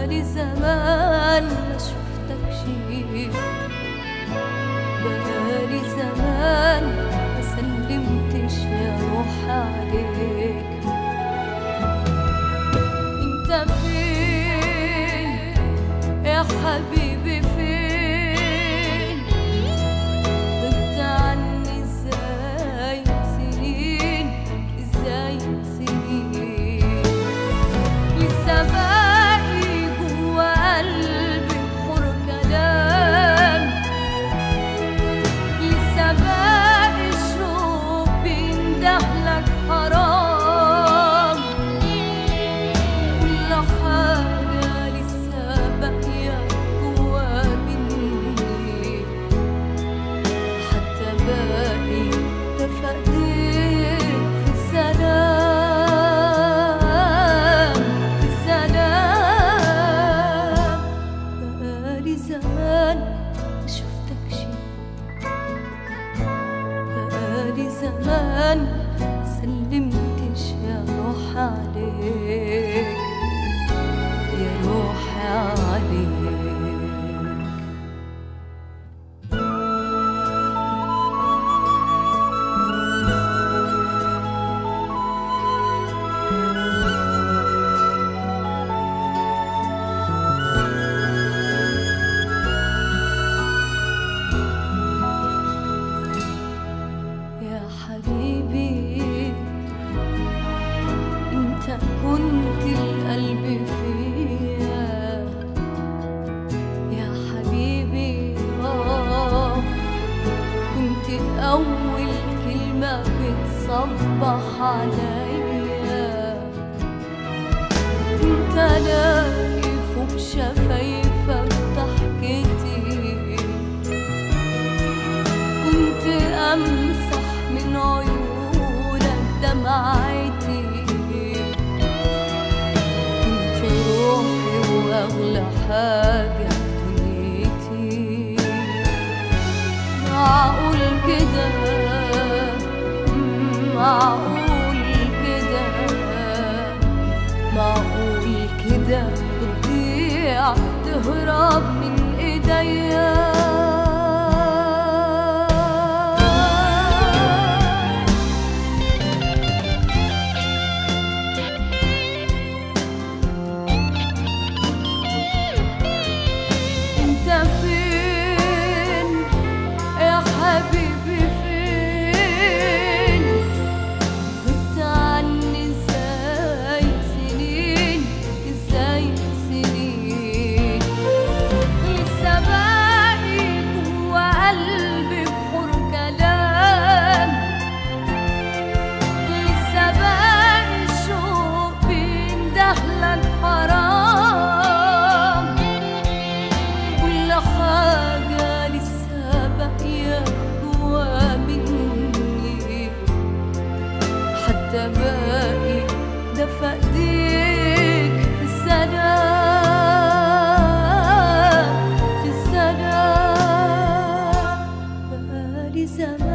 بقالي زمان ما شفتكش بقالي زمان ما سلمتش يا روح عليك انت فين يا حبيبي فين غبت عني ازاي سنين ازاي سنين لسه باقي جوا قلبي بحور كلام لسه باقي الشوق بيندهلك حرام كل حاجة لسه باقية جوا مني حتى باقي دفى ايديك في السلام في السلام بقالي زمان ما شفتكش بقالي زمان ما سلمتش يا روح عليك يا روحي عليك يا حبيبي انت كنت القلب فيا يا حبيبي اه كنت اول كلمة بتصبح عليا كنت الاقي فوق شفايفك ضحكتي كنت امسح من عيونك دمعتي كنت روحي واغلى حاجه في دنيتي معقول كده معقول كده معقول كده بتضيع تهرب من ايديا انت فين يا حبيبي فين غبت عني ازاي سنين ازاي سنين لسه باقي جوا قلبي بحور كلام لسه باقي الشوق بيندهلك حرام كل حاجة لسه باقية جوا مني حتى باقي دفى ايديك في السلام في السلام بقالي زمان